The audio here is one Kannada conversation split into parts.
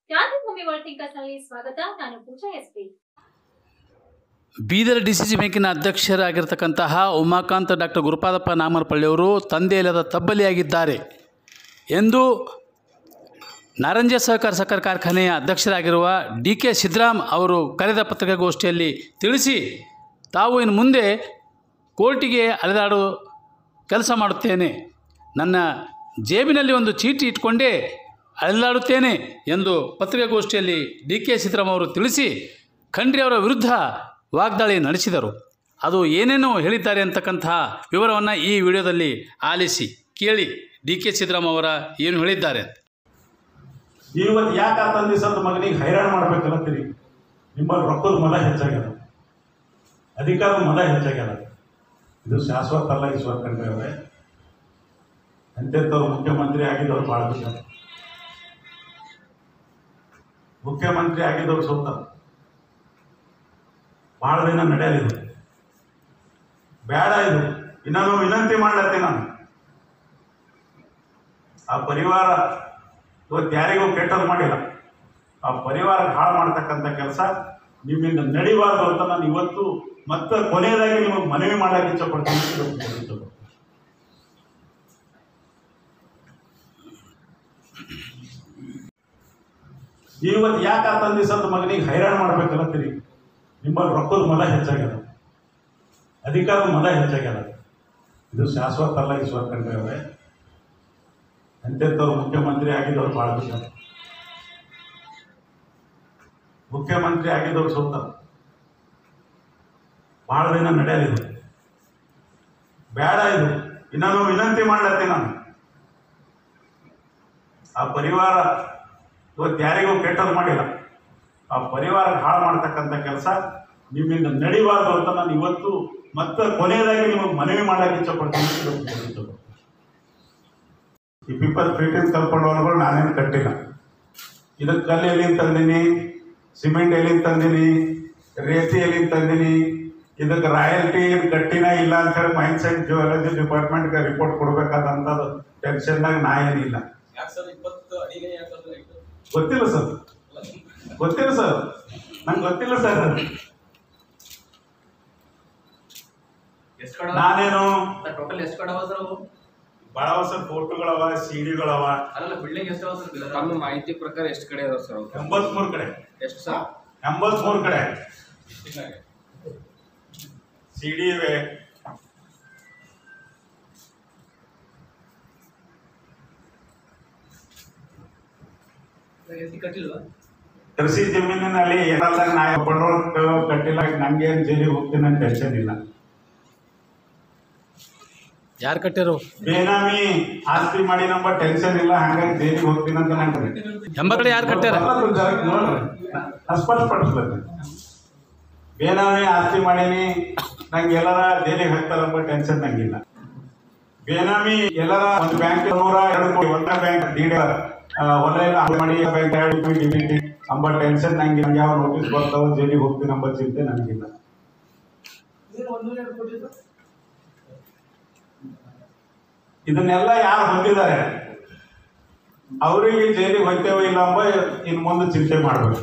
ಕ್ರಾಂತಿಭೂಮಿ ವರ್ಲ್ಡ್ ಥಿಂಕರ್ಸ್ ನಲ್ಲಿ ಸ್ವಾಗತ ನಾನು Pooja S P Bidar D C C ಬ್ಯಾಂಕಿನ ಅಧ್ಯಕ್ಷರಾಗಿರ್ತಕ್ಕಂತಹ ಉಮಾಕಾಂತ್ ಡಾಕ್ಟರ್ ಗುರುಪಾದಪ್ಪ ನಾಮರಪಳ್ಳಿಯವರು ತಂದೆ ಇಲ್ಲದ ತಬ್ಬಲಿಯಾಗಿದ್ದಾರೆ ಎಂದು ನಾರಂಜ ಸಹಕಾರ ಸಹಕಾರ ಕಾರ್ಖಾನೆಯ ಅಧ್ಯಕ್ಷರಾಗಿರುವ ಡಿ ಕೆ ಸಿದ್ದರಾಮ್ ಅವರು ಕರೆದ ಪತ್ರಿಕಾಗೋಷ್ಠಿಯಲ್ಲಿ ತಿಳಿಸಿ ತಾವು ಇನ್ನು ಮುಂದೆ ಕೋರ್ಟಿಗೆ ಅಲೆದಾಡು ಕೆಲಸ ಮಾಡುತ್ತೇನೆ ನನ್ನ ಜೇಬಿನಲ್ಲಿ ಒಂದು ಚೀಟಿ ಇಟ್ಕೊಂಡೇ ಅಲೆದಾಡುತ್ತೇನೆ ಎಂದು ಪತ್ರಿಕಾಗೋಷ್ಠಿಯಲ್ಲಿ ಡಿ ಕೆ ಸಿದ್ದರಾಮ್ ಅವರು ತಿಳಿಸಿ ಖಂಡ್ರಿ ಅವರ ವಿರುದ್ಧ ವಾಗ್ದಾಳಿ ನಡೆಸಿದರು ಅದು ಏನೇನೋ ಹೇಳಿದ್ದಾರೆ ಅಂತಕ್ಕಂತಹ ವಿವರವನ್ನು ಈ ವಿಡಿಯೋದಲ್ಲಿ ಆಲಿಸಿ ಕೇಳಿ ಡಿ ಕೆ ಸಿದ್ದರಾಮ್ ಅವರ ಏನು ಹೇಳಿದ್ದಾರೆ ಅಂತ ಇವತ್ತು ಯಾಕೆ ಆ ತಂದೆ ಸತ್ತ ಮಗನಿಗೆ ಹೈರಾಣ ಮಾಡ್ಬೇಕಲ್ಲತ್ತೀರಿ ನಿಮ್ಮಲ್ಲಿ ರೊಕ್ಕದ ಮದ ಹೆಚ್ಚಾಗ್ಯದ ಅಧಿಕಾರದ ಮದ ಹೆಚ್ಚಾಗ್ಯದ ಇದು ಶಾಶ್ವತ ಅಲ್ಲ ಈಶ್ವರ ಖಂಡ್ರೆ ಅವರೇ ಅಂತೆಂಥವ್ರು ಮುಖ್ಯಮಂತ್ರಿ ಆಗಿದ್ದವ್ರು ಭಾಳ ದಿವಸ ಮುಖ್ಯಮಂತ್ರಿ ಆಗಿದ್ದವ್ರು ಸೋತ ಭಾಳ ದಿನ ನಡೆಯಲಿದೆ ಬೇಡ ಇದು ಇನ್ನೂ ವಿನಂತಿ ಮಾಡ್ಲತ್ತಿ ನಾನು ಆ ಪರಿವಾರ ಇವತ್ತು ಯಾರಿಗೂ ಕೆಟ್ಟದ್ದು ಮಾಡಿಲ್ಲ ಆ ಪರಿವಾರ ಹಾಳು ಮಾಡ್ತಕ್ಕಂಥ ಕೆಲಸ ನಿಮ್ಮಿಂದ ನಡಿಬಾರ್ದು ಅಂತ ನಾನು ಇವತ್ತು ಮತ್ತೆ ಕೊನೆಯದಾಗಿ ನಿಮಗೆ ಮನವಿ ಮಾಡಕ್ಕೆ ಇಷ್ಟಪಡ್ತೀನಿ ಅಂತ ಇವತ್ತು ಹೇಳಕ್ಕೆ ಇಷ್ಟಪಡ್ತೀನಿ. ಇವತ್ತು ಯಾಕೆ ಆ ತಂದೆ ಸತ್ತ ಮಗನಿಗೆ ಹೈರಾಣ ಮಾಡ್ಬೇಕಲ್ಲತ್ತೀರಿ ನಿಮ್ಮಲ್ಲಿ ರೊಕ್ಕದ ಮದ ಹೆಚ್ಚಾಗ್ಯದ ಅಧಿಕಾರದ ಮದ ಹೆಚ್ಚಾಗ್ಯದ ಇದು ಶಾಶ್ವತ ಅಲ್ಲ ಈಶ್ವರ ಖಂಡ್ರೆ ಅವರೇ ಅಂತೆಂಥವ್ರು ಮುಖ್ಯಮಂತ್ರಿ ಆಗಿದ್ದವ್ರು ಭಾಳ ದಿವಸ ಮುಖ್ಯಮಂತ್ರಿ ಆಗಿದ್ದವ್ರು ಸೋತ ಭಾಳ ದಿನ ನಡೆಯಲಿದೆ ಬೇಡ ಇದು ಇನ್ನೂ ವಿನಂತಿ ಮಾಡ್ಲತ್ತಿ ನಾನು ಆ ಪರಿವಾರ ಇವತ್ತು ಯಾರಿಗೂ ಕೆಟ್ಟದ್ದು ಮಾಡಿಲ್ಲ ಆ ಪರಿವಾರ ಹಾಳು ಮಾಡ್ತಕ್ಕಂಥ ಕೆಲಸ ನಿಮ್ಮಿಂದ ನಡಿಬಾರ್ದು ಅಂತ ನಾನು ಇವತ್ತು ಮತ್ತೆ ಕೊನೆಯದಾಗಿ ನಿಮಗೆ ಮನವಿ ಮಾಡಕ್ಕೆ ಇಷ್ಟಪಡ್ತೀನಿ ಅಂತ ಇವತ್ತು ಹೇಳಕ್ಕೆ ಇಷ್ಟಪಡ್ತೀನಿ. ಈ ಪೀಪಲ್ ಫಿಟಿಂಗ್ ಕಲ್ಪಡೋರ್ಗಳು ನಾನೇನು ಕಟ್ಟಿಲ್ಲ ಇದಕ್ಕೆ ಕಲ್ಲು ಎಲ್ಲಿಂದ ತಂದೀನಿ ಸಿಮೆಂಟ್ ಎಲ್ಲಿಂದ ತಂದೀನಿ ರೇತಿ ಎಲ್ಲಿಂದ ತಂದೀನಿ ಇದಕ್ಕೆ ರಾಯಲ್ಟಿ ಕಟ್ಟಿನ ಇಲ್ಲ ಅಂತ ಹೇಳಿ ಮೈನ್ಸ್ ಆ್ಯಂಡ್ ಜಿಯಾಲಜಿ ಡಿಪಾರ್ಟ್ಮೆಂಟ್ಗೆ ರಿಪೋರ್ಟ್ ಕೊಡ್ಬೇಕಾದಂಥದ್ದು ಟೆನ್ಷನ್ದಾಗ ನಾ ಏನಿಲ್ಲ ಯಾಕೆ ಸರ್ ಇಪ್ಪತ್ತು ಅಡಿಗೆ ಯಾಕೆ ಸರ್ ಇಟ್ಟು? ಗೊತ್ತಿಲ್ಲ ಸರ್ ಗೊತ್ತಿಲ್ಲ ಸರ್ ನಂಗೆ ಗೊತ್ತಿಲ್ಲ ಸರ್ ಎಷ್ಟು ಕಡೆ ನಾನೇನು ಟೋಟಲ್ ಎಷ್ಟು ಕಡೆ ಅವ ಸರ್ ಅವು ಭಾಳ ಸರ್ ಫೋಟೋಗಳವ ಸಿ ಡಿಗಳವ ಅಲ್ಲ ಬಿಲ್ಡಿಂಗ್ ಎಷ್ಟು ಅವ ಸರ್ ಬಿದರ್ ತಮ್ಮ ಮಾಹಿತಿ ಪ್ರಕಾರ ಎಷ್ಟು ಕಡೆ ಅದಾವ ಸರ್ ಅವು? ಎಂಬತ್ಮೂರು ಕಡೆ ಎಷ್ಟು ಸರ್ ಎಂಬತ್ಮೂರು ಕಡೆ ಡಿಸ್ಟಿಕ್ನಾಗೆ ಸಿ ಡಿ ಇವೆ ಕಟ್ಟಿಲ್ವಾ ಕೃಷಿ ಜಮೀನಿನಲ್ಲಿ ಏನಲ್ಲ ನಾ ಪೆಟ್ರೋಲ್ ಕಟ್ಟಿಲ್ಲ ನಂಗೆ ಏನು ಜೈಲಿಗೆ ಹೋಗ್ತೀನಿ ಅಂತ ಟೆನ್ಷನ್ ಇಲ್ಲ ಯಾರು ಕಟ್ಟಿರು ಬೇನಾಮಿ ಆಸ್ತಿ ಮಾಡಿ ನಮ್ಮ ಟೆನ್ಷನ್ ಇಲ್ಲ ಹಂಗಾಗಿ ಜೈಲಿಗೆ ಹೋಗ್ತೀನಿ ಅಂತ ನಂಗೆ ಎಂಬತ್ತು ಕಡೆ ಯಾರು ಕಟ್ಟ್ಯಾರ ಸ್ಪಷ್ಟಪಡಿಸ್ಬೇಕು ಬೇನಾಮಿ ಆಸ್ತಿ ಮಾಡೀನಿ ನಂಗೆ ಎಲ್ಲರ ಜೈಲಿಗೆ ಹಾಕ್ತಾರಪ್ಪ ಟೆನ್ಷನ್ ನಂಗಿಲ್ಲ ಬೇನಾಮಿ ಎಲ್ಲರ ಒಂದು ಬ್ಯಾಂಕ್ ನೂರ ಎರಡು ಕೋಟಿ ಒಂದ ಬ್ಯಾಂಕ್ ದೀಡ ಆ, ಹೊಲ ಎಲ್ಲ ಹಾಳು ಮಾಡಿ ಬ್ಯಾಂಕ್ ಎರಡು ಕೋಟಿ ಡಿಬಿಟಿ ಅಂಬ ಟೆನ್ಷನ್ ನಂಗೆ ನಂಗೆ ಯಾವ ನೋಟಿಸ್ ಬರ್ತಾವ ಜೈಲಿಗೆ ಹೋಗ್ತೀನಿ ಅಂಬ ಚಿಂತೆ ನನಗಿಲ್ಲ ಇದನ್ನೆಲ್ಲ ಯಾರು ಹೊಂದಿದ್ದಾರೆ ಅವರಿಗೆ ಜೈಲಿಗೆ ಹೋಗ್ತೇವೋ ಇಲ್ಲ ಅಂಬ ಇನ್ನು ಮುಂದೆ ಚಿಂತೆ ಮಾಡಬೇಕು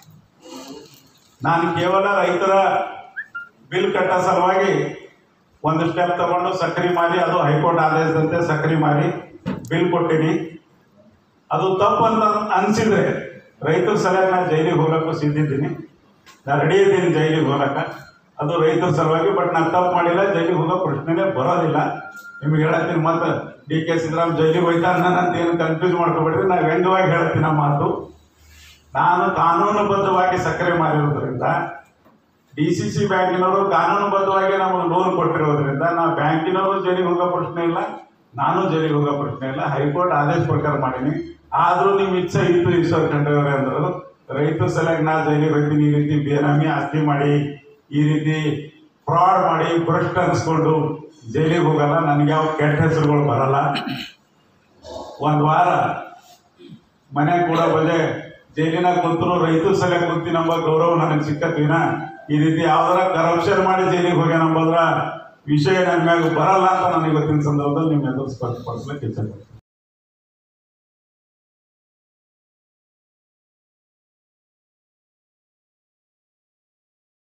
ನಾನು ಕೇವಲ ರೈತರ ಬಿಲ್ ಕಟ್ಟೋ ಸಲುವಾಗಿ ಒಂದು ಸ್ಟೆಪ್ ತಗೊಂಡು ಸಕ್ರಿ ಮಾರಿ ಅದು ಹೈಕೋರ್ಟ್ ಆದೇಶದಂತೆ ಸಕ್ರಿ ಮಾರಿ ಬಿಲ್ ಕೊಟ್ಟಿನಿ ಅದು ತಪ್ಪು ಅಂತ ಅನಿಸಿದ್ರೆ ರೈತರ ಸಲುವಾಗಿ ನಾನು ಜೈಲಿಗೆ ಹೋಗಕ್ಕೂ ಸಿದ್ಧಿದ್ದೀನಿ ನಾನು ರೆಡಿ ಇದ್ದೀನಿ ಜೈಲಿಗೆ ಹೋಗಕ್ಕೆ ಅದು ರೈತರ ಸಲುವಾಗಿ ಬಟ್ ನಾನು ತಪ್ಪು ಮಾಡಿಲ್ಲ ಜೈಲಿಗೆ ಹೋಗೋ ಪ್ರಶ್ನೆನೇ ಬರೋದಿಲ್ಲ ನಿಮ್ಗೆ ಹೇಳತ್ತೀನಿ ಮತ್ತೆ ಡಿ ಕೆ ಸಿದ್ದರಾಮ್ ಜೈಲಿಗೆ ಹೋಯ್ತಾನ ಅಂತ ಏನು ಕನ್ಫ್ಯೂಸ್ ಮಾಡ್ಕೊಬೇಡ್ರಿ ನಾವು ವ್ಯಂಗ್ಯವಾಗಿ ಹೇಳ್ತೀನಿ ಆ ಮಾತು ನಾನು ಕಾನೂನುಬದ್ಧವಾಗಿ ಸಕ್ಕರೆ ಮಾರಿರೋದ್ರಿಂದ ಡಿ ಸಿ ಸಿ ಬ್ಯಾಂಕಿನವರು ಕಾನೂನುಬದ್ಧವಾಗಿ ನಮಗೆ ಲೋನ್ ಕೊಟ್ಟಿರೋದ್ರಿಂದ ನಾವು ಬ್ಯಾಂಕಿನವರು ಜೈಲಿಗೆ ಹೋಗೋ ಪ್ರಶ್ನೆ ಇಲ್ಲ ನಾನು ಜೈಲಿಗೆ ಹೋಗೋ ಪ್ರಶ್ನೆ ಇಲ್ಲ ಹೈಕೋರ್ಟ್ ಆದೇಶ ಪ್ರಕಾರ ಮಾಡೀನಿ ಆದರೂ ನಿಮ್ಮ ಇಚ್ಛೆ ಇತ್ತು ಈಶ್ವರ್ ಖಂಡ್ರೆ ಅಂದ್ರು ರೈತರ ಸಲುವಾಗಿ ನಾ ಜೈಲಿಗೆ ಹೋಗ್ತೀನಿ ಈ ರೀತಿ ಬೇನಾಮಿ ಆಸ್ತಿ ಮಾಡಿ ಈ ರೀತಿ ಫ್ರಾಡ್ ಮಾಡಿ ಭ್ರಷ್ಟ ಅನ್ಸ್ಕೊಂಡು ಜೈಲಿಗೆ ಹೋಗಲ್ಲ ನನಗೆ ಯಾವ ಕೆಟ್ಟ ಹೆಸರುಗಳು ಬರಲ್ಲ ಒಂದು ವಾರ ಮನೆ ಕೂಡ ಬಂದೆ ಜೈಲಿನಾಗ ಕುಂತರು ರೈತರ ಸಲ ಕುಂತಿ ನಂಬ ಗೌರವ ನನಗೆ ಸಿಕ್ಕತ್ವಿನ ಈ ರೀತಿ ಯಾವ್ದಾರ ಕರಪ್ಷನ್ ಮಾಡಿ ಜೈಲಿಗೆ ಹೋಗ್ಯಾನಂಬದ್ರ ವಿಷಯ ನನ್ನ ಮ್ಯಾಗ ಬರಲ್ಲ ಅಂತ ನನಗೆ ಇವತ್ತಿನ ಸಂದರ್ಭದಲ್ಲಿ ನಿಮ್ಮ ಎದುರು ಸ್ಪಷ್ಟಪಡಿಸ್ಲಿಕ್ಕೆ ಇಚ್ಛೆ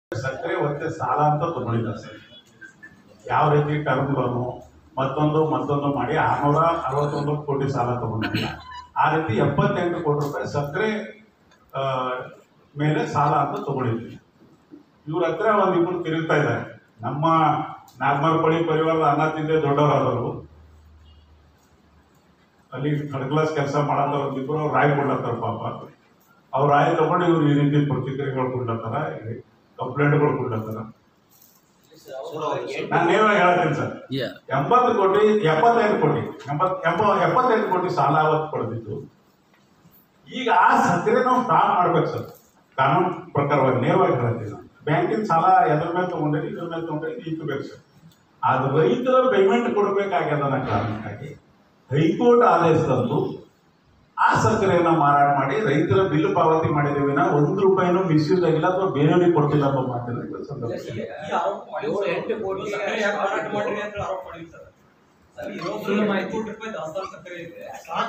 ಸಕ್ಕರೆ ಮತ್ತೆ ಸಾಲ ಅಂತ ತಗೊಂಡಿದ್ದಾರೆ ಸರ್ ಯಾವ ರೀತಿ ಟರ್ಮ್ ಲೋನು ಮತ್ತೊಂದು ಮತ್ತೊಂದು ಮಾಡಿ ಆರ್ನೂರ ಅರವತ್ತೊಂಬತ್ತು ಕೋಟಿ ಸಾಲ ತಗೊಂಡಿಲ್ಲ ಆ ರೀತಿ ಎಪ್ಪತ್ತೆಂಟು ಕೋಟಿ ರೂಪಾಯಿ ಸಕ್ಕರೆ ಆ, ಮೇಲೆ ಸಾಲ ಅಂತ ತಗೊಂಡಿದ್ವಿ ಇವ್ರ ಹತ್ರ ಒಂದು ಇಬ್ಬರು ತಿರುಗ್ತಾ ಇದ್ದಾರೆ ನಮ್ಮ ನಾಗಮರ್ಪಳ್ಳಿ ಪರಿವಾರದ ಅನ್ನ ತಿಂದೆ ದೊಡ್ಡವರಾದವರು ಅಲ್ಲಿ ಥರ್ಡ್ ಕ್ಲಾಸ್ ಕೆಲಸ ಮಾಡತ್ತಾರ ಒಂದಿಬ್ಬರು ಅವ್ರು ರಾಯ್ ಕೊಡ್ಲತ್ತಾರ ಪಾಪ ಅವ್ರು ರಾಯ್ ತಗೊಂಡು ಇವ್ರು ಈ ರೀತಿ ಪ್ರತಿಕ್ರಿಯೆಗಳು ಕೊಡ್ಲತ್ತಾರ ಕಂಪ್ಲೇಂಟ್ಗಳು ಕೊಡ್ಲತ್ತಾರ ನಾನು ನೇರವಾಗಿ ಹೇಳ್ತೀನಿ ಸರ್ ಯಾ ಎಂಬತ್ತು ಕೋಟಿ ಎಪ್ಪತ್ತೈದು ಕೋಟಿ ಎಂಬತ್ ಎಪ್ಪ ಎಪ್ಪತ್ತೈದು ಕೋಟಿ ಸಾಲ ಅವತ್ತು ಕೊಡ್ತಿತ್ತು ಈಗ ಆ ಸಕ್ಕರೆ ನಾವು ಸ್ಟಾಪ್ ಮಾಡ್ಬೇಕು ಸರ್ ಕಾನೂನು ಪ್ರಕಾರವಾಗಿ ನೇರವಾಗಿ ಹೇಳ್ತೀನಿ ನಾನು ಬ್ಯಾಂಕಿನ ಸಾಲ ಎದ್ರ ಮೇಲೆ ತಗೊಂಡಿರಿ ಇದ್ರ ಮೇಲೆ ತಗೊಂಡ್ರಿ ಇಟ್ಬೇಕು ಸರ್ ಅದು ರೈತರ ಪೇಮೆಂಟ್ ಕೊಡಬೇಕಾಗ್ಯದ ಅನ್ನೋ ಕಾರಣಕ್ಕಾಗಿ ಹೈಕೋರ್ಟ್ ಆದೇಶದಂದು ಆ ಸಕ್ಕರೆಯನ್ನು ಮಾರಾಟ ಮಾಡಿ ರೈತರ ಬಿಲ್ ಪಾವತಿ ಮಾಡಿದ್ದೇವೆ ನಾವು ಒಂದು ರೂಪಾಯಿನೂ ಮಿಸ್ಯೂಸ್ ಆಗಿಲ್ಲ ಅಥವಾ ಬೇರೆಯವ್ರಿಗೆ ಕೊಟ್ಟಿಲ್ಲ ಅನ್ನೋ ಮಾತನ್ನ ಈ ಸಂದರ್ಭದಲ್ಲಿ ಏಳು ಎಂಟು ಕೋಟಿ ಸಕ್ಕರೆ ಯಾಕೆ ಮಾರಾಟ ಮಾಡ್ರಿ ಅಂತ ಆರೋಪ ಮಾಡಿದ್ರು ಸರ್. ಸರ್, ಇರೋದ್ರಲ್ಲಿ ಐದು ಕೋಟಿ ರೂಪಾಯಿ ದಾಸ್ತಾನು ಸಕ್ಕರೆ ಇದೆ.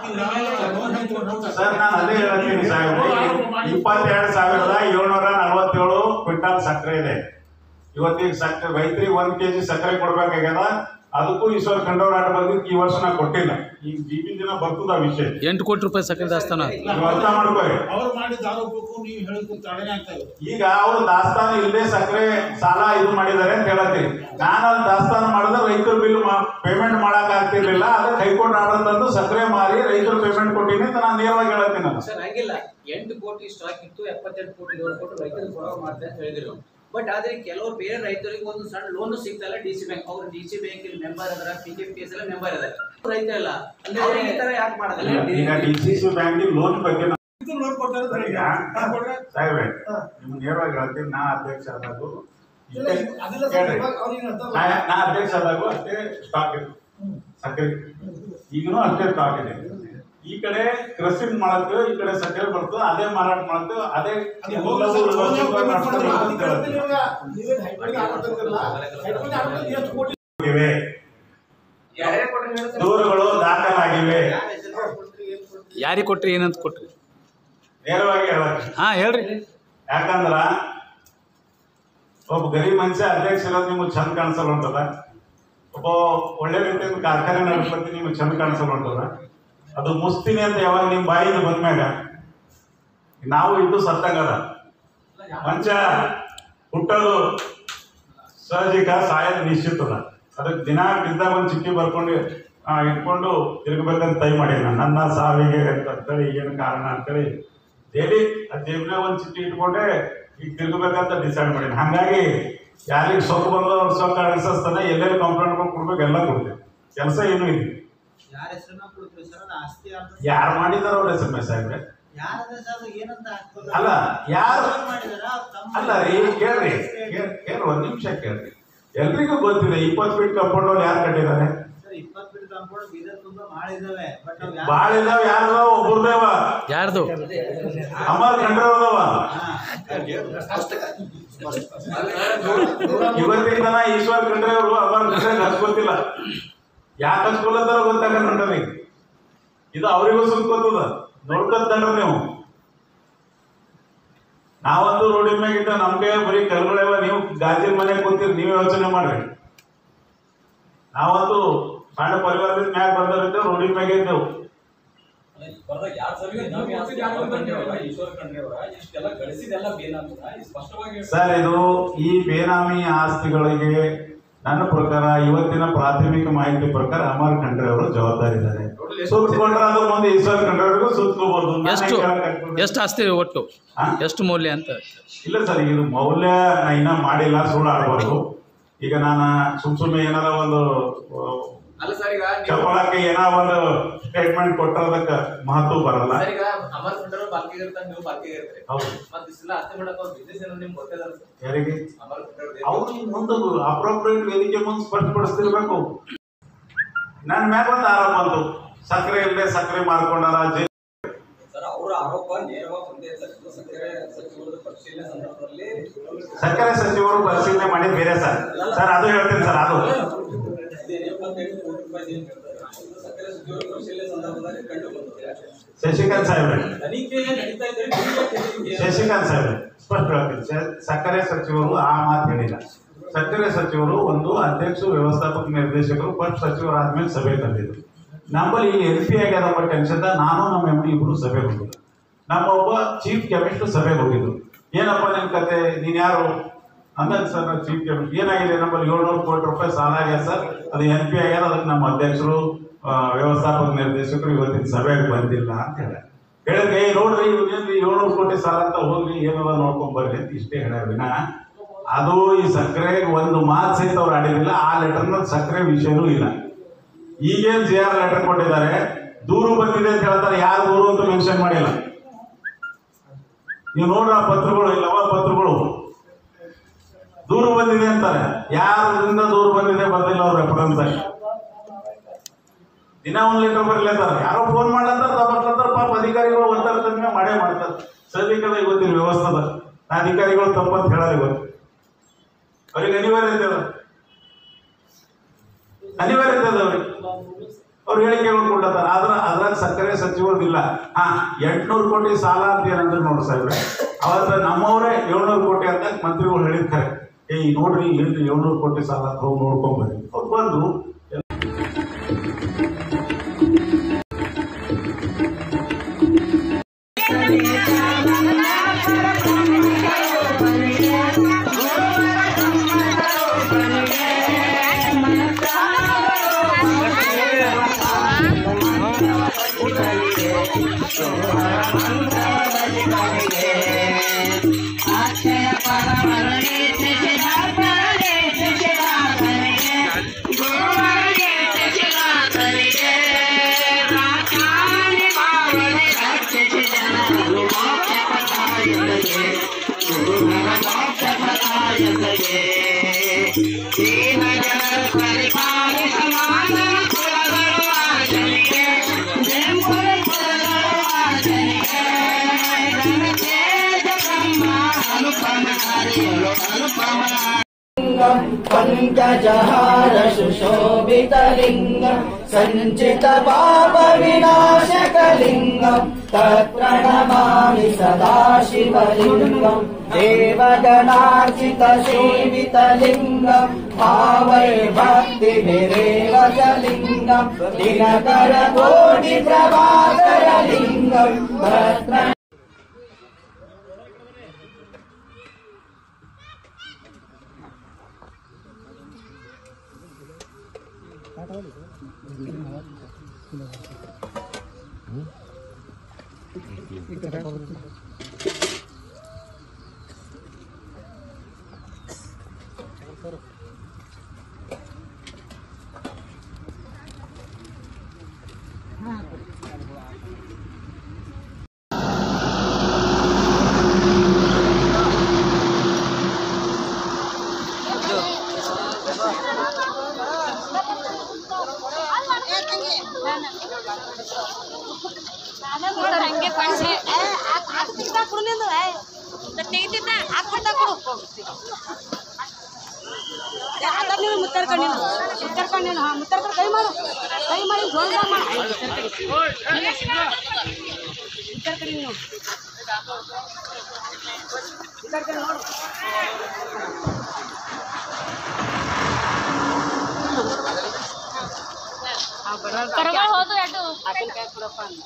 ಸರ್ ನಾನು ಅದೇ ಹೇಳ್ತೀನಿ ಸಾಹೇಬ್ರೆ ಇಪ್ಪತ್ತೆರಡು ಸಾವಿರದ ಏಳ್ನೂರ ನಲವತ್ತೇಳು ಕ್ವಿಂಟಾಲ್ ಸಕ್ಕರೆ ಇದೆ ಇವತ್ತಿಗೆ ಸಕ್ಕರೆ ರೈತರಿಗೆ ಒಂದ್ ಕೆಜಿ ಸಕ್ಕರೆ ಕೊಡ್ಬೇಕಾಗ್ಯದ ಅದಕ್ಕೂ ಈಶ್ವರ್ ಖಂಡೋರಾಟ ಬಂದಿದ್ದು ಈ ವರ್ಷ ನಾ ಕೊಟ್ಟಿಲ್ಲ ಈಗ ಜೀಬಿನ ದಿನ ಬರ್ತದ ಆ ವಿಷಯ ಎಂಟು ಕೋಟಿ ರೂಪಾಯಿ ಸಕ್ಕರೆ ದಾಸ್ತಾನ ನೀವು ಅರ್ಥ ಮಾಡ್ಕೊಳ್ಳಿ ಅವ್ರು ಮಾಡಿದ ಆರೋಪಕ್ಕೂ ನೀವು ಹೇಳಿದ ತಡೆನೇ ಆಗ್ತಾ ಇದೆ ಈಗ ಅವ್ರು ದಾಸ್ತಾನು ಇಲ್ಲದೆ ಸಕ್ಕರೆ ಸಾಲ ಇದು ಮಾಡಿದ್ದಾರೆ ಅಂತ ಹೇಳತ್ತೀರಿ ನಾನು ಅಲ್ಲಿ ದಾಸ್ತಾನು ಮಾಡಿದ್ರೆ ರೈತರು ಬಿಲ್ ಪೇಮೆಂಟ್ ಮಾಡಕ್ ಆಗ್ತಿರ್ಲಿಲ್ಲ ಅದಕ್ಕೆ ಹೈಕೋರ್ಟ್ ಆರ್ಡರ್ ತಂದು ಸಕ್ಕರೆ ಮಾರಿ ರೈತರು ಪೇಮೆಂಟ್ ಕೊಟ್ಟಿನಿ ಅಂತ ನಾನು ನೇರವಾಗಿ ಹೇಳತ್ತೀನಿ ನಾನು ಸರ್ ಹಂಗಿಲ್ಲ ಎಂಟು ಕೋಟಿ ಸ್ಟಾಕ್ ಇತ್ತು ಎಪ್ಪತ್ತೆಂಟು ಕೋಟಿ ಲೋನ್ ಕೊಟ್ಟು ರೈತರಿಗೆ ಕೊಡೋ ಮಾಡ್ತಾರೆ ಅಂತ ಹೇಳಿದ್ರು ಬಟ್ ಆದ್ರೆ ಕೆಲವರು ಬೇರೆ ರೈತರಿಗೆ ಒಂದು ಸಣ್ಣ ಲೋನ್ ಸಿಗ್ತಲ್ಲ ಡಿ ಸಿ ಬ್ಯಾಂಕ್ ಅವ್ರು ಡಿ ಸಿ ಬ್ಯಾಂಕ್ ಮೆಂಬರ್ ಅದರ ಪಿ ಕೆ ಪಿ ಎಸ್ ಎಲ್ಲ ಮೆಂಬರ್ ಇದಾರೆ ರೈತ ಇಲ್ಲ ಅಂದ್ರೆ ಅವ್ರಿಗೆ ಈ ತರ ಯಾಕೆ ಮಾಡೋದಿಲ್ಲ ಈಗ ಡಿ ಸಿ ಸಿ ಬ್ಯಾಂಕಿನ ಲೋನ್ ಬಗ್ಗೆ ನಾನು ಲೋನ್ ಕೊಡ್ತಾರೆ ಅಂತ ಹೇಳಿ. ಹಾ, ಕೊಡ್ರೆ? ಸಾಹೇಬ್ರೆ ನಿಮ್ಗೆ ನೇರವಾಗಿ ಹೇಳ್ತೀನಿ ನಾ ಅಧ್ಯಕ್ಷ ಆದಾಗೂ ಇಲ್ಲ, ಅದೆಲ್ಲ ಸರ್ ಇವಾಗ ಅವ್ರಿಗೆ ಅರ್ಥ ನಾ ಅಲ್ಲ. ನಾ ಅಧ್ಯಕ್ಷ ಆದಾಗೂ ಅಷ್ಟೇ ಸ್ಟಾಕ್ ಇದೆ ಸಕ್ಕರೆ ಈಗಲೂ ಅಷ್ಟೇ ಸ್ಟಾಕ್ ಇದೆ ಈ ಕಡೆ ಕ್ರಸಿಂಗ್ ಮಾಡತ್ತೇವೆ ಈ ಕಡೆ ಸಕ್ಕರೆ ಬರ್ತದೆ ಅದೇ ಮಾರಾಟ ಮಾಡ್ತೇವೆ ಅದೇ ಅದು ಹೋಗ್ಲಿ ಸರ್, ಎಲ್ಲವೂ ಅವ್ರಿಗೆ ವ್ಯವಸ್ಥಿತವಾಗಿ payment ಮಾಡ್ತೇವೆ ಮಾಡೋದು. ಅಂತ ಅದಕ್ಕೆ ಹೇಳ್ತೀನಿ. ಇವಾಗ ನೀವೇನ್ ಹೈಕೋರ್ಟ್ಗೆ ಆರ್ಡರ್ ತಂದಿರಲ್ಲ. ಹೈಕೋರ್ಟ್ಗೆ ಆರ್ಡರ್ ತಂದು ಎಷ್ಟು ಕೋಟಿ ಇವೆ. ಯಾರ್ಯಾರು ಕೊಟ್ರು ಹೇಳು ಸರ್? ದೂರುಗಳು ದಾಖಲಾಗಿವೆ ಯಾರ್ ಹೆಸರು ಕೊಡ್ತೀರಿ, ಏನ್ ಕೊಡ್ತೀರಿ? ಯಾರಿಗೆ ಕೊಟ್ರಿ ಏನಂತ ಕೊಟ್ರಿ ನೇರವಾಗಿ ಹೇಳತ್ತೀನಿ ಹಾಂ ಹೇಳ್ರಿ ಯಾಕಂದ್ರ ಒಬ್ಬ ಗರೀಬ್ ಮನುಷ್ಯ ಅಧ್ಯಕ್ಷ ಇರೋದು ನಿಮ್ಗೆ ಚಂದ ಕಾಣಿಸಲ್ಲ ಹೊಂಟದ ಒಬ್ಬ ಒಳ್ಳೆ ರೀತಿಯಿಂದ ಕಾರ್ಖಾನೆ ನಡೆಸ್ಬತ್ತಿ ನಿಮ್ಗೆ ಚಂದ ಕಾಣಿಸಲ್ಲ ಹೊಂಟದ ಅದು ಮುಸ್ತೀನಿ ಅಂತ ಯಾವಾಗ ನಿಮ್ ಬಾಯಿಂದ ಬಂದ್ಮ್ಯಾಗ ನಾವು ಇದು ಸತ್ತಂಗದ ಮಂಚ ಹುಟ್ಟೋದು ಸಹಜಿಕ ಸಾಯೋದು ನಿಶ್ಚಿತದ ಅದಕ್ಕೆ ದಿನ ಬಿದ್ದಾಗ ಒಂದು ಚಿಕ್ಕಿ ಬರ್ಕೊಂಡು ಆ, ಇಟ್ಕೊಂಡು ತಿರುಗಬೇಕಂತ ತೈ ಮಾಡಿ ನಾನು ನನ್ನ ಸಾವಿಗೆ ಅಂತ ಅಂತೇಳಿ ಏನು ಕಾರಣ ಅಂತೇಳಿ ಡೈಲಿ ಆ ಜೇಬ್ನಾಗ ಒಂದು ಚಿಕ್ಕಿ ಇಟ್ಕೊಂಡೆ ಈಗ ತಿರುಗಬೇಕಂತ ಡಿಸೈಡ್ ಮಾಡೀನಿ ಹಾಗಾಗಿ ಯಾರಿಗೆ ಸೊಕ್ಕು ಬಂದೋ ಅವ್ರ ಸೊಕ್ಕ ಅನಿಸ್ತಾನೆ ಎಲ್ಲೆಲ್ಲಿ ಕಂಪ್ಲೇಂಟ್ಗಳು ಕೊಡ್ಬೇಕು ಎಲ್ಲ ಕೊಡ್ತೇವೆ ಕೆಲಸ ಏನೂ ಇಲ್ಲ ಯಾರ ಹೆಸರನ್ನ ಕೊಡ್ತೀವಿ ಸರ್ ಅದು ಆಸ್ತಿ ಅಂತ ಯಾರು ಮಾಡಿದಾರ ಅವ್ರ ಹೆಸರು ಮೇ ಸಾಹೇಬ್ರೆ ಯಾರದ ಸರ್ ಅದು ಏನಂತ ಹಾಕ್ಬೋದು ಅಲ್ಲ ಯಾರು ಮಾಡಿದಾರ ತಮ್ಮ ಅಲ್ಲ ರೀ ಕೇಳ್ರಿ ಕೇಳ್- ಕೇಳ್ರಿ ಒಂದ್ ನಿಮಿಷ ಕೇಳ್ರಿ ಎಲ್ರಿಗೂ ಗೊತ್ತಿದೆ ಇಪ್ಪತ್ತು ಫೀಟ್ ಕಂಪೌಂಡ್ ಅವ್ರು ಯಾರು ಕಟ್ಟಿದ್ದಾರೆ ಸರ್ ಇಪ್ಪತ್ತು ಫೀಟ್ ಕಾಂಪೌಂಡ್ ಬೀದರ್ ತುಂಬಾ ಮಾಡಿದಾವೆ ಬಟ್ ಅವು ಬಾಳ ಇದಾವ ಯಾರ್ದವ ಒಬ್ಬರದೇವ ಯಾರ್ದು ಅಮರ್ ಕಂಡ್ರವ್ರದವ ಇವತ್ತಿನ ತನ ಈಶ್ವರ್ ಖಂಡ್ರೆ ಅವರು ಅಮರ್ ಖಂಡ್ರೆ ಹಚ್ಕೊತಿಲ್ಲ ಯಾಕೆ ಹಚ್ಕೊಲ್ಲತ್ತಾರ ಗೊತ್ತಾಗ ನೋಡ್ರಿ ಇದು ಅವರಿಗೂ ಸುತ್ತ ಗೊತ್ತದ ನೋಡ್ಕೊತಾನ್ರಿ ನೀವು ನಾವಂತೂ ರೋಡಿನ ಮ್ಯಾಗಿದ್ದ ನಮ್ಗೆ ಬರೀ ಕಲ್ಗಳವ ನೀವು ಗಾಜಿನ ಮನೆಗೆ ಕೂತೀರಿ ನೀವು ಯೋಚನೆ ಮಾಡ್ರಿ ನಾವಂತೂ ಸಣ್ಣ ಪರಿವಾರದಿಂದ ಮ್ಯಾಗ ಬಂದವರಿದ್ದೇವೆ ರೋಡಿನ ಮ್ಯಾಗೆ ಇದ್ದೇವು ಬರ್ದಾಗ ಯಾರ್ ಸಭೆಗೆ ನಾವು ಯಾರ್ ಸಭೆಗೆ ಯಾರ್ ಕಂಡ್ರೇವ್ರ, ಈಶ್ವರ ಕಂಡ್ರೇವ್ರ, ಇಷ್ಟೆಲ್ಲ ಗಳಿಸಿದೆಲ್ಲ ಬೇನಾಗ್ತದ ಇದು ಸ್ಪಷ್ಟವಾಗಿ ಹೇಳಿ. ಸರ್ ಇದು ಈ ಬೇನಾಮಿ ಆಸ್ತಿಗಳಿಗೆ ನನ್ನ ಪ್ರಕಾರ ಇವತ್ತಿನ ಪ್ರಾಥಮಿಕ ಮಾಹಿತಿ ಪ್ರಕಾರ ಅಮರ್ ಖಂಡ್ರೆ ಅವರು ಜವಾಬ್ದಾರಿ ಇದ್ದಾರೆ ಸುತ್ಕೊಂಡ್ರೆ ಅದು ಮುಂದೆ ಈಶ್ವರ್ ಖಂಡ್ರೆ ಅವರಿಗೂ ಸುತ್ಕೋಬಹುದು ನಾನೇ ಎಷ್ಟು ಕೇಳಕ್ ಆಗ್ತದೆ. ಎಷ್ಟು ಆಸ್ತಿ ಒಟ್ಟು ಹಾ? ಎಷ್ಟು ಮೌಲ್ಯ ಅಂತ ಇಲ್ಲ ಸರ್ ಇದು ಮೌಲ್ಯ ನಾ ಇನ್ನ ಮಾಡಿಲ್ಲ ಸುಳ್ಳು ಆಡ್ಬಾರ್ದು ಈಗ ನಾನು ಸುಮ್ ಸುಮ್ಮನೆ ಏನಾರ ಒಂದು ಅಲ್ಲ ಸರ್ ಈಗ ನೀವು ಚಪ್ಪಳಕ್ಕೆ ಏನೋ ಒಂದು ಸ್ಟೇಟ್ಮೆಂಟ್ ಕೊಟ್ಟಿರೋದಕ್ಕ ಮಹತ್ವ ಬರಲ್ಲ ಸರ್ ಈಗ ಅಮರ್ ಖಂಡ್ರೆ ಬಾಲ್ಕಿಗೆ ಇರ್ತಾರೆ ನೀವು ಬಾಲ್ಕಿಗೆ ಇರ್ತೀರಿ ಹೌದು ಮತ್ತೆ ಇಷ್ಟೆಲ್ಲ ಆಸ್ತಿ ಮಾಡಕ್ ಅವ್ರ ಬಿಸ್ನೆಸ್ ಏನೋ ನಿಮ್ಗೆ ಗೊತ್ತಿಲ್ಲ ಸರ್ ಯಾರಿಗೆ ಅಮರ್ ಖಂಡ್ರೆ ಅವ್ರು ಮುಂದೆ ಅಪ್ರೋಪ್ರಿಯೇಟ್ ವೇದಿಕೆ ಮುಂದೆ ಸ್ಪಷ್ಟಪಡಿಸ್ತಿರ್ಬೇಕು ನನ್ನ ಮ್ಯಾಗ ಒಂದು ಆರೋಪ ಬಂತು ಸಕ್ಕರೆ ಇಲ್ಲದೆ ಸಕ್ಕರೆ ಮಾರ್ಕೊಂಡಾರ ಜೈ ಸರ್ ಅವರ ಆರೋಪ ನೇರವಾಗಿ ಒಂದೇ ಸಚಿವ ಸಕ್ಕರೆ ಸಚಿವರ ಪರಿಶೀಲನೆ ಸಂದರ್ಭದಲ್ಲಿ ಸಕ್ಕರೆ ಸಚಿವರು ಪರಿಶೀಲನೆ ಮಾಡಿದ್ ಬೇರೆ ಸರ್ ಸರ್ ಅದು ಹೇಳ್ತೀನಿ ಸರ್ ಅದು ಇದೇನು ಎಪ್ಪತ್ತೈದು ಕೋಟಿ ರೂಪಾಯಿ ಏನ್ ಹೇಳ್ತಾರೆ ಇದು ಸಕ್ಕರೆ ಸಚಿವರ ಪರಿಶೀಲನೆ ಸಂದರ್ಭದಲ್ಲಿ ಕಂಡು ಬಂದಿದೆ ಶಶಿಕಾಂತ್ ಸಾಹೇಬ್ರೆ ತನಿಖೆ ನಡೀತಾ ಇದ್ರೆ ನಿಮ್ಗೆ ತನಿಖೆ- ಶಶಿಕಾಂತ್ ಸಾಹೇಬ್ರೆ ಸ್ಪಷ್ಟ ಹೇಳ್ತೀನಿ ಸ- ಸಕ್ಕರೆ ಸಚಿವರು ಆ ಮಾತು ಹೇಳಿಲ್ಲ ಸಕ್ಕರೆ ಸಚಿವರು ಒಂದು ಅಧ್ಯಕ್ಷರು ವ್ಯವಸ್ಥಾಪಕ ನಿರ್ದೇಶಕರು ಫಸ್ಟ್ ಸಚಿವರಾದ್ಮೇಲೆ ಸಭೆ ತಂದಿದ್ರು ನಮ್ಮಲ್ಲಿ ಇಲ್ಲಿ ಎಲ್ ಪಿ ಆಗ್ಯದ ಎಂಬ ಟೆನ್ಷನ್ ನಾನು ನಮ್ಮ ಎಂ ಡಿ ಇಬ್ರು ಸಭೆ ಹೋಗಿದ್ದು ನಮ್ಮ ಒಬ್ಬ ಚೀಫ್ ಕೆಮಿಸ್ಟ್ ಸಭೆಗೆ ಹೋಗಿದ್ದು ಏನಪ್ಪ ನಿನ್ ಕತೆ ನೀನ್ ಯಾರು ಅಂದಾಗ ಸರ್ ಚೀಫ್ ಕೆಮಿಸ್ಟ್ ಏನಾಗಿದೆ ನಮ್ಮಲ್ಲಿ ಏಳ್ನೂರು ಕೋಟಿ ರೂಪಾಯಿ ಸಾಲ ಆಗ್ಯದ ಸರ್ ಅದು ಎನ್ ಪಿ ಆಗ್ಯದ ಅದಕ್ಕೆ ನಮ್ಮ ಅಧ್ಯಕ್ಷರು ಆ, ವ್ಯವಸ್ಥಾಪಕ ನಿರ್ದೇಶಕರು ಇವತ್ತಿನ ಸಭೆಗೆ ಬಂದಿಲ್ಲ ಅಂತ ಹೇಳ ಹೇಳಿದ್ರೆ ಏ ನೋಡ್ರಿ ಇವ್ನೇನ್ರಿ ಏಳ್ನೂರು ಕೋಟಿ ಸಾಲ ಅಂತ ಹೋಗ್ರಿ ಏನದ ನೋಡ್ಕೊಂಡ್ ಬರ್ರಿ ಅಂತ ಇಷ್ಟೇ ಹೇಳ್ಯಾರ ವಿನ ಅದು ಈ ಸಕ್ಕರೆ ಒಂದು ಮಾತು ಸಹಿತ ಅವ್ರು ಆಡಿರಲಿಲ್ಲ ಆ ಲೆಟರ್ನ ಸಕ್ಕರೆ ವಿಷಯನೂ ಇಲ್ಲ ಈಗೇನ್ ಜೆ ಆರ್ ಲೆಟರ್ ಕೊಟ್ಟಿದ್ದಾರೆ ದೂರು ಬಂದಿದೆ ಅಂತ ಹೇಳ್ತಾರೆ ಯಾರು ದೂರು ಅಂತ ಮೆನ್ಷನ್ ಮಾಡಿಲ್ಲ ನೀವು ನೋಡ್ರ ಆ ಪತ್ರಗಳು ಇಲ್ಲವ ಪತ್ರಗಳು ದೂರು ಬಂದಿದೆ ಅಂತಾರೆ ಯಾರಿಂದ ದೂರು ಬಂದಿದೆ ಬಂದಿಲ್ಲ ಅವ್ರ ರೆಫರೆನ್ಸ್ ಆಗಿ ದಿನ ಒಂದ್ ಲೆಟರ್ ಬರ್ಲಿರ್ತಾರೆ ಯಾರೋ ಫೋನ್ ಮಾಡ್ಲತ್ತಾರ ತಪ್ಪಾಗ್ಲತ್ತಾರ ಪಾಪ ಅಧಿಕಾರಿಗಳು ಒತ್ತಡ ತಂದ್ರೆ ಮಾಡೇ ಮಾಡ್ತಾರೆ ಸದ್ಯಕ್ಕದ ಇವತ್ತಿನ ವ್ಯವಸ್ಥೆದ ಅಧಿಕಾರಿಗಳು ತಪ್ಪಂತ ಹೇಳಲ್ಲ ಇವತ್ತು ಅವ್ರಿಗೆ ಅನಿವಾರ್ಯತೆ ಅದ ಅನಿವಾರ್ಯತೆ ಅದ ಅವ್ರಿಗೆ ಅವ್ರು ಹೇಳಿಕೆಗಳು ಕೊಟ್ಟತ್ತಾರ ಆದ್ರ ಅದ್ರಾಗ ಸಕ್ಕರೆ ಸಚಿವರದಿಲ್ಲ ಹಾ ಎಂಟ್ನೂರು ಕೋಟಿ ಸಾಲ ಅಂತ ಏನಂದ್ರೆ ನೋಡಿ ಸಾಹೇಬ್ರೆ ಅವತ್ತ ನಮ್ಮವರೇ ಏಳ್ನೂರು ಕೋಟಿ ಅಂತ ಮಂತ್ರಿಗಳು ಹೇಳಿರ್ತಾರೆ ಏ ನೋಡ್ರಿ ಏನ್ರಿ ಏಳ್ನೂರು ಕೋಟಿ ಸಾಲ ಅಂತ ಹೋಗಿ ನೋಡ್ಕೊಂಬರ್ರಿ ಅವ್ರು ಬಂದು पङ्कजहार सुशोभितलिङ्गम् सञ्चित पापविनाशकलिङ्गम् तत्प्रणमामि सदा शिवलिङ्गम् देवगणार्चित सेवितलिङ्गम् भावै भक्तिभिरेव च लिङ्गम् दिनकर कोटि प्रभाकरलिङ्गम् भद्र ಹಂಗೆ ಕಳ್ಸಿ ಹಾಕ್ತಿದ್ದ ಕೊಡು ನಿಂದು ತೆಗಿತಿದ್ದ ಹಾಕ್ಬಿಟ್ಟ ಕೊಡು ಅದ ನೀನು ಮುತ್ತರ್ಕೊಂಡು ನೀನು ಮುತ್ತರ್ಕೊಂಡು ನೀನು ಹಾ ಮುತ್ತರ್ಕೊಂಡು ಕೈ ಮಾಡು ಕೈ ಮಾಡಿ ಜೋಳ ಮಾಡು ಮುತ್ತರ್ಕೊಂಡು ನೀನು ಮುತ್ತರ್ಕೊಂಡು ನೋಡು ಕರಗಳು ಹೋದು ಎರಡು ಆತನ ಕೈ ಕೊಡಪ್ಪ ಅಂದ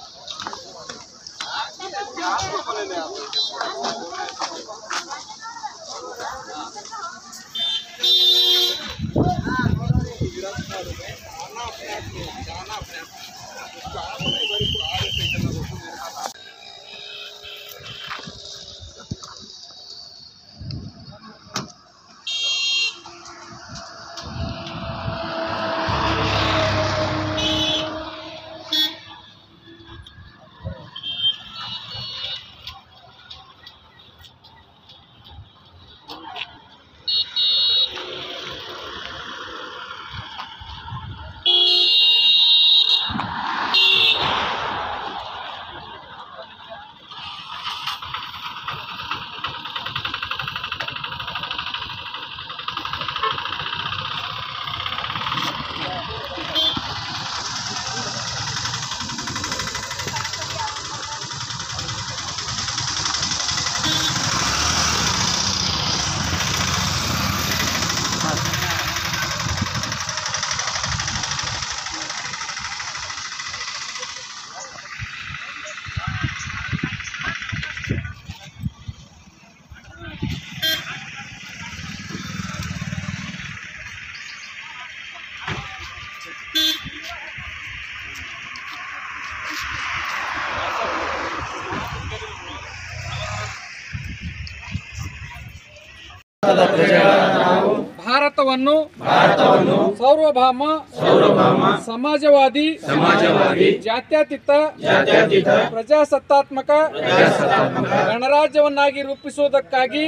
ಭಾರತವನ್ನು ಸಾರ್ವಭೌಮ ಸಮಾಜವಾದಿ ಸಮಾಜವಾದಿ ಜಾತ್ಯತೀತ ಪ್ರಜಾಸತ್ತಾತ್ಮಕ ಗಣರಾಜ್ಯವನ್ನಾಗಿ ರೂಪಿಸುವುದಕ್ಕಾಗಿ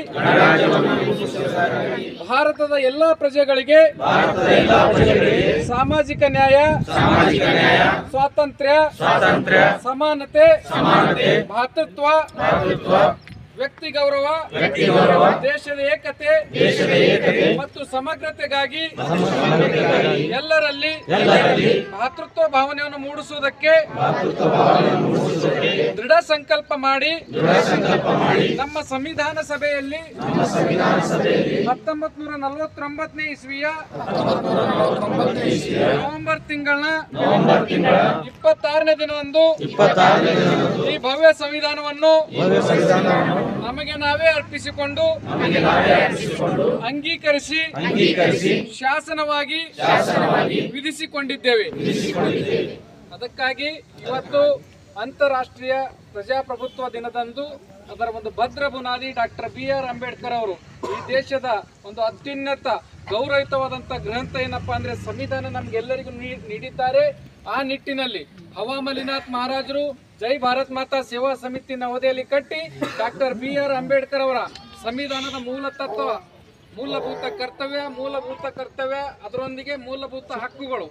ಭಾರತದ ಎಲ್ಲಾ ಪ್ರಜೆಗಳಿಗೆ ಸಾಮಾಜಿಕ ನ್ಯಾಯ ಸ್ವಾತಂತ್ರ್ಯ ಸಮಾನತೆ ಭಾತೃತ್ವ ವ್ಯಕ್ತಿ ಗೌರವ ದೇಶದ ಏಕತೆ ಮತ್ತು ಸಮಗ್ರತೆಗಾಗಿ ಎಲ್ಲರಲ್ಲಿ ಭಾತೃತ್ವ ಭಾವನೆಯನ್ನು ಮೂಡಿಸುವುದಕ್ಕೆ ದೃಢ ಸಂಕಲ್ಪ ಮಾಡಿ ನಮ್ಮ ಸಂವಿಧಾನ ಸಭೆಯಲ್ಲಿ ಹತ್ತೊಂಬತ್ ನೂರ ನಲವತ್ತೊಂಬತ್ತನೇ ಇಸ್ವಿಯ ನವೆಂಬರ್ ತಿಂಗಳ ಇಪ್ಪತ್ತಾರನೇ ದಿನದಂದು ಈ ಭವ್ಯ ಸಂವಿಧಾನವನ್ನು ನಮಗೆ ನಾವೇ ಅರ್ಪಿಸಿಕೊಂಡು ಅಂಗೀಕರಿಸಿ ಶಾಸನವಾಗಿ ವಿಧಿಸಿಕೊಂಡಿದ್ದೇವೆ ಅದಕ್ಕಾಗಿ ಇವತ್ತು ಅಂತಾರಾಷ್ಟ್ರೀಯ ಪ್ರಜಾಪ್ರಭುತ್ವ ದಿನದಂದು ಅದರ ಒಂದು ಭದ್ರ ಬುನಾದಿ ಡಾಕ್ಟರ್ ಬಿ ಆರ್ ಅಂಬೇಡ್ಕರ್ ಅವರು ಈ ದೇಶದ ಒಂದು ಅತ್ಯುನ್ನತ ಗೌರವಿತವಾದಂಥ ಗ್ರಂಥ ಏನಪ್ಪಾ ಅಂದ್ರೆ ಸಂವಿಧಾನ ನಮ್ಗೆಲ್ಲರಿಗೂ ನೀ- ನೀಡಿದ್ದಾರೆ ಆ ನಿಟ್ಟಿನಲ್ಲಿ ಹವಾಮಲಿನಾಥ್ ಮಹಾರಾಜರು ಜೈ ಭಾರತ್ ಮಾತಾ ಸೇವಾ ಸಮಿತಿ ನವದೆಹಲಿ ಕಟ್ಟಿ ಡಾಕ್ಟರ್ ಬಿ ಆರ್ ಅಂಬೇಡ್ಕರ್ ಅವರ ಸಂವಿಧಾನದ ಮೂಲ ತತ್ವ ಮೂಲಭೂತ ಕರ್ತವ್ಯ ಮೂಲಭೂತ ಕರ್ತವ್ಯ ಅದರೊಂದಿಗೆ ಮೂಲಭೂತ ಹಕ್ಕುಗಳು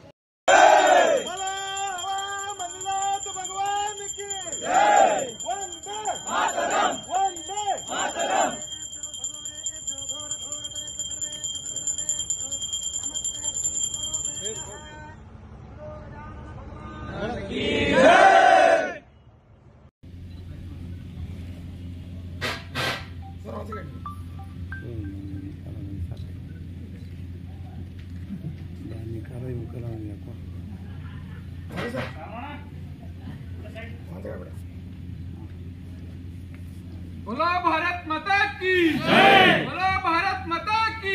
बोलो भारत माता की बोलो भारत माता की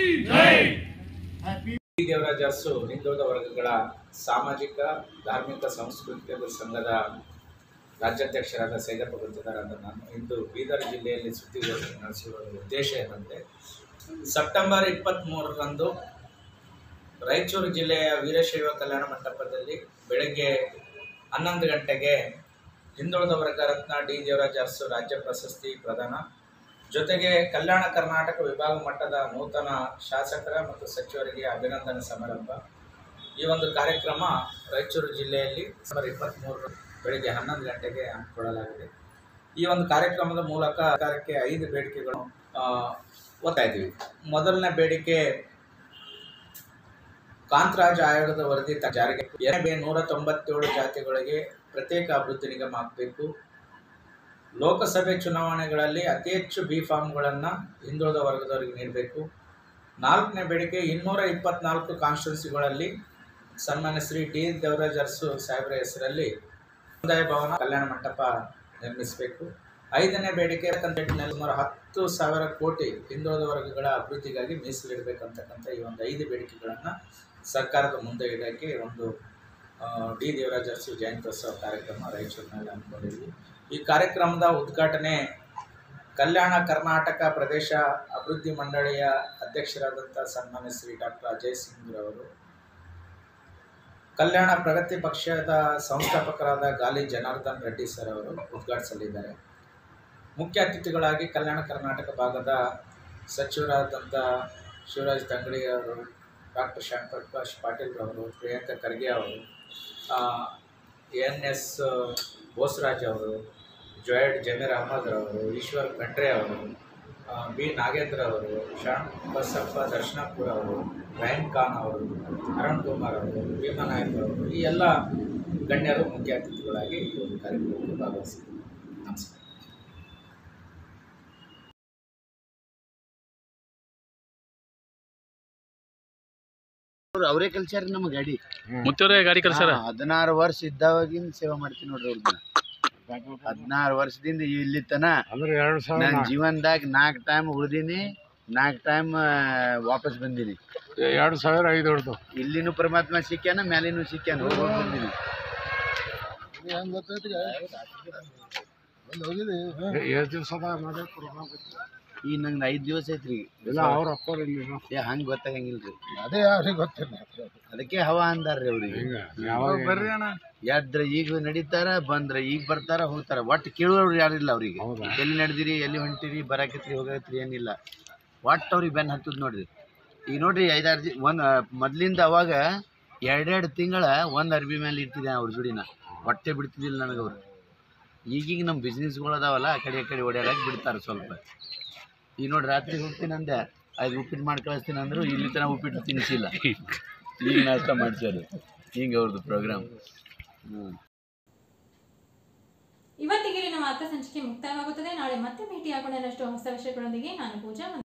ಡಿ ದೇವರಾಜ ಅರಸು ಹಿಂದುಳಿದ ವರ್ಗಗಳ ಸಾಮಾಜಿಕ ಧಾರ್ಮಿಕ ಸಾಂಸ್ಕೃತಿಕ ಸಂಘದ ರಾಜ್ಯಾಧ್ಯಕ್ಷರಾದ ಸೈದಪ್ಪ ಗುತ್ತಿದಾರಾದ ನಾನು ಇಂದು ಬೀದರ್ ಜಿಲ್ಲೆಯಲ್ಲಿ ಸುದ್ದಿಗೋಷ್ಠಿ ನಡೆಸಿರುವ ಉದ್ದೇಶ ಏನಂದರೆ ಸೆಪ್ಟೆಂಬರ್ ಇಪ್ಪತ್ತ್ಮೂರರಂದು ರಾಯಚೂರು ಜಿಲ್ಲೆಯ ವೀರಶೈವ ಕಲ್ಯಾಣ ಮಂಟಪದಲ್ಲಿ ಬೆಳಗ್ಗೆ ಹನ್ನೊಂದು ಗಂಟೆಗೆ ಹಿಂದುಳಿದ ವರ್ಗ ರತ್ನ ಡಿ ದೇವರಾಜ ಅರಸು ರಾಜ್ಯ ಪ್ರಶಸ್ತಿ ಪ್ರದಾನ ಜೊತೆಗೆ ಕಲ್ಯಾಣ ಕರ್ನಾಟಕ ವಿಭಾಗ ಮಟ್ಟದ ನೂತನ ಶಾಸಕರ ಮತ್ತು ಸಚಿವರಿಗೆ ಅಭಿನಂದನೆ ಸಮಾರಂಭ ಈ ಒಂದು ಕಾರ್ಯಕ್ರಮ ರಾಯಚೂರು ಜಿಲ್ಲೆಯಲ್ಲಿ ಸೆಪ್ಟೆಂಬರ್ ಇಪ್ಪತ್ತ್ಮೂರು ಬೆಳಗ್ಗೆ ಹನ್ನೊಂದು ಗಂಟೆಗೆ ಹಮ್ಮಿಕೊಳ್ಳಲಾಗಿದೆ ಈ ಒಂದು ಕಾರ್ಯಕ್ರಮದ ಮೂಲಕ ಸರ್ಕಾರಕ್ಕೆ ಐದು ಬೇಡಿಕೆಗಳು ಆ, ಒತ್ತಾ ಇದ್ದೀವಿ ಮೊದಲನೇ ಬೇಡಿಕೆ ಕಾಂತರಾಜ್ ಆಯೋಗದ ವರದಿ ತ- ಜಾರಿಗೆ ಎರಡನೇ ನೂರ ತೊಂಬತ್ತೇಳು ಜಾತಿಗಳಿಗೆ ಪ್ರತ್ಯೇಕ ಅಭಿವೃದ್ಧಿ ನಿಗಮ ಆಗಬೇಕು ಲೋಕಸಭೆ ಚುನಾವಣೆಗಳಲ್ಲಿ ಅತಿ ಹೆಚ್ಚು ಬಿ ಫಾರ್ಮ್ಗಳನ್ನು ಹಿಂದುಳಿದ ವರ್ಗದವರಿಗೆ ನೀಡಬೇಕು ನಾಲ್ಕನೇ ಬೇಡಿಕೆ ಇನ್ನೂರ ಇಪ್ಪತ್ನಾಲ್ಕು ಕಾನ್ಸ್ಟಿಟ್ಯೂನ್ಸಿಗಳಲ್ಲಿ ಸನ್ಮಾನ್ಯ ಶ್ರೀ ಡಿ ದೇವರಾಜ್ ಅರಸು ಸಾಹೇಬರ ಹೆಸರಲ್ಲಿ ಸಮುದಾಯ ಭವನ ಕಲ್ಯಾಣ ಮಂಟಪ ನಿರ್ಮಿಸಬೇಕು ಐದನೇ ಬೇಡಿಕೆ ನಿಟ್ಟಿನಲ್ಲಿ ಸುಮಾರು ಹತ್ತು ಸಾವಿರ ಕೋಟಿ ಹಿಂದುಳಿದ ವರ್ಗಗಳ ಅಭಿವೃದ್ಧಿಗಾಗಿ ಮೀಸಲಿಡಬೇಕಂತಕ್ಕಂಥ ಈ ಒಂದು ಐದು ಬೇಡಿಕೆಗಳನ್ನು ಸರ್ಕಾರದ ಮುಂದೆ ಇಡೋಕ್ಕೆ ಒಂದು ಆ, ಡಿ ದೇವರಾಜ ಅರಸು ಜಯಂತ್ಯೋತ್ಸವ ಕಾರ್ಯಕ್ರಮ ರಾಯಚೂರಿನಲ್ಲಿ ಹಮ್ಮಿಕೊಂಡಿದ್ವಿ ಈ ಕಾರ್ಯಕ್ರಮದ ಉದ್ಘಾಟನೆ ಕಲ್ಯಾಣ ಕರ್ನಾಟಕ ಪ್ರದೇಶ ಅಭಿವೃದ್ಧಿ ಮಂಡಳಿಯ ಅಧ್ಯಕ್ಷರಾದಂಥ ಸನ್ಮಾನ್ಯ ಶ್ರೀ ಡಾಕ್ಟರ್ ಅಜಯ್ ಸಿಂಗ್ ಅವರು ಕಲ್ಯಾಣ ಪ್ರಗತಿ ಪಕ್ಷದ ಸಂಸ್ಥಾಪಕರಾದ ಗಾಲಿ ಜನಾರ್ದನ್ ರೆಡ್ಡಿ ಸರ್ ಅವರು ಉದ್ಘಾಟಿಸಲಿದ್ದಾರೆ ಮುಖ್ಯ ಅತಿಥಿಗಳಾಗಿ ಕಲ್ಯಾಣ ಕರ್ನಾಟಕ ಭಾಗದ ಸಚಿವರಾದಂಥ ಶಿವರಾಜ್ ತಂಗಡಿ ಅವರು ಡಾಕ್ಟರ್ ಶ್ಯಾಮ್ ಪ್ರಕಾಶ್ ಪಾಟೀಲ್ ಅವರು ಪ್ರಿಯಾಂಕಾ ಖರ್ಗೆ ಅವರು ಎನ್ ಎಸ್ ಬೋಸರಾಜ್ ಅವರು ಜೊಯಡ್ ಜಮೀರ್ ಅಹಮದ್ ಅವರು ಈಶ್ವರ್ ಖಂಡ್ರೆ ಅವರು ಆ, ಬಿ ನಾಗೇಂದ್ರ ಅವರು ಶ್ಯಾಮ್ ಬಸಪ್ಪ ದರ್ಶನಾಪುರ ಅವರು ರಹೀಮ್ ಖಾನ್ ಅವರು ಅರುಣ್ ಕುಮಾರ್ ಅವರು ಭೀಮಾ ನಾಯಕ್ ಅವರು ಈ ಎಲ್ಲ ಗಣ್ಯರು ಮುಖ್ಯ ಅತಿಥಿಗಳಾಗಿ ಈ ಒಂದು ಕಾರ್ಯಕ್ರಮದಲ್ಲಿ ಭಾಗವಹಿಸಿದ್ದಾರೆ ನಮಸ್ಕಾರ ಅವರೇ ಕಲ್ಸ್ಯಾರ ನಮ್ಮ ಗಾಡಿ ಮುತ್ತೂರೇ ಗಾಡಿ ಕಳ್ಸ್ಯಾರ? ಹಾ, ಹದಿನಾರು ವರ್ಷ ಇದ್ದಾವಾಗಿನ ಸೇವೆ ಮಾಡ್ತೀನಿ ನೋಡ್ರಿ ಅವ್ರನ್ನ ಹದಿನಾರು ವರ್ಷದಿಂದ ಇಲ್ಲಿ ತನ ಅಂದ್ರೆ ಎರಡು ಸಾವಿರ ನನ್ನ ನಾಲ್ಕು. ಜೀವನದಾಗ ನಾಲ್ಕು ಟೈಮ್ ಉಳ್ದೀನಿ ನಾಲ್ಕು ಟೈಮ್ ವಾಪಸ್ ಬಂದೀನಿ ಎರಡು ಸಾವಿರ ಐದು ಹೊಡ್ದು ಇಲ್ಲಿನೂ ಪರಮಾತ್ಮ ಸಿಕ್ಕ್ಯಾನ ಮ್ಯಾಲಿನೂ ಸಿಕ್ಕ್ಯಾನ ಹೋಗಿ ಬಂದೀನಿ ಹೆಂಗ್ ಗೊತ್ತೈತಿ ಎಷ್ಟು ದಿವಸದ ಮಾಡೇ ಪ್ರೋಗ್ರಾಮ್ ಈಗ ನಂಗೆ ಐದು ದಿವಸ ಐತ್ರಿ ಇಲ್ಲ ಅವ್ರ ಅಪ್ಪರ್ ಏ ಹಂಗೆ ಗೊತ್ತಾಗಂಗಿಲ್ರಿ ಅದೇ ಅವ್ರಿಗೆ ಗೊತ್ತಿಲ್ಲ ಅದಕ್ಕೆ ಹವಾ ಅಂದಾರ್ರಿ ಅವ್ರಿಗೆ ಯಾವಾಗ ಬರ್ರಿ ಅಣ್ಣ ಎದ್ರ ಈಗ ನಡೀತಾರ ಬಂದ್ರ ಈಗ ಬರ್ತಾರ ಹೋಗ್ತಾರ ಒಟ್ಟು ಕೇಳೋರು ಯಾರಿಲ್ಲ ಅವ್ರಿಗೆ ಎಲ್ಲಿ ನಡೆದಿರಿ ಎಲ್ಲಿ ಹೊಂಟಿರಿ ಬರಾಕತ್ರಿ ಹೋಗತ್ರಿ ಏನಿಲ್ಲ ಒಟ್ಟು ಅವ್ರಿಗೆ ಬೆನ್ ಹತ್ತದ್ ನೋಡ್ರಿ ಈಗ ನೋಡ್ರಿ ಐದಾರು ಜಿ ಒಂದು ಮೊದ್ಲಿಂದ ಅವಾಗ ಎರಡೆರಡು ತಿಂಗಳ ಒಂದು ಅರ್ಬಿ ಮೇಲೆ ಇರ್ತಿದ್ದೆ ಅವ್ರ ಜೋಡಿನ ಹೊಟ್ಟೆ ಬಿಡ್ತಿದ್ದಿಲ್ಲ ನನಗೆ ಅವ್ರು ಈಗೀಗ ನಮ್ಮ ಬಿಸ್ನೆಸ್ಗಳು ಅದಾವಲ್ಲ ಆ ಕಡೆ ಈ ಕಡೆ ಓಡಾಡಕ್ಕೆ ಬಿಡ್ತಾರೆ ಸ್ವಲ್ಪ ಈಗ ನೋಡಿ ರಾತ್ರಿ ಹೋಗ್ತೀನಿ ಅಂದೆ ಅದು ಉಪ್ಪಿಟ್ಟು ಮಾಡಿ ಕಳಿಸ್ತೀನಿ ಅಂದ್ರು ಇಲ್ಲಿ ತನಕ ಉಪ್ಪಿಟ್ಟು ತಿನ್ನಿಸಿಲ್ಲ ಈಗ ನಾಷ್ಟ ಮಾಡ್ಸ್ಯಾರ ಹಿಂಗೆ ಅವ್ರದ್ದು ಪ್ರೋಗ್ರಾಮ್ ಹ್ಞೂ ಇವತ್ತಿಗೆ ನಮ್ಮ ವಾರ್ತಾ ಸಂಚಿಕೆ ಮುಕ್ತಾಯವಾಗುತ್ತದೆ ನಾಳೆ ಮತ್ತೆ ಭೇಟಿಯಾಗೋಣ ಹೊಸ ವಿಷಯಗಳೊಂದಿಗೆ ನಾನು ಪೂಜಾ